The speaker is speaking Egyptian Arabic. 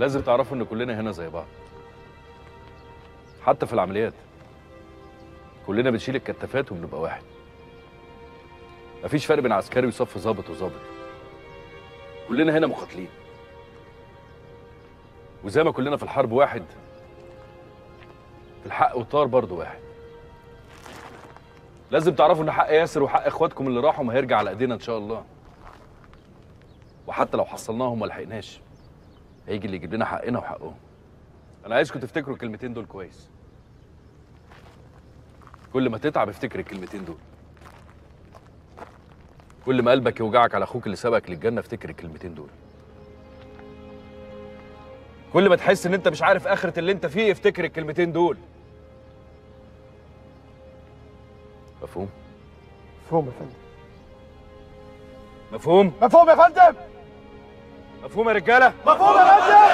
لازم تعرفوا ان كلنا هنا زي بعض حتى في العمليات كلنا بنشيل الكتافات وبنبقى واحد مفيش فرق بين عسكري وصف ظابط وظابط كلنا هنا مقاتلين وزي ما كلنا في الحرب واحد في الحق والطار برضه واحد لازم تعرفوا ان حق ياسر وحق اخواتكم اللي راحوا ما هيرجع على ايدينا ان شاء الله وحتى لو حصلناهم ما لحقناش هيجي اللي يجيب لنا حقنا وحقهم انا عايزكم تفتكروا الكلمتين دول كويس كل ما تتعب افتكر الكلمتين دول كل ما قلبك يوجعك على اخوك اللي سبقك للجنه افتكر الكلمتين دول كل ما تحس ان انت مش عارف اخرة اللي انت فيه افتكر الكلمتين دول مفهوم مفهوم يا فندم مفهوم مفهوم يا فندم مفهوم يا رجاله مفهوم يا فندم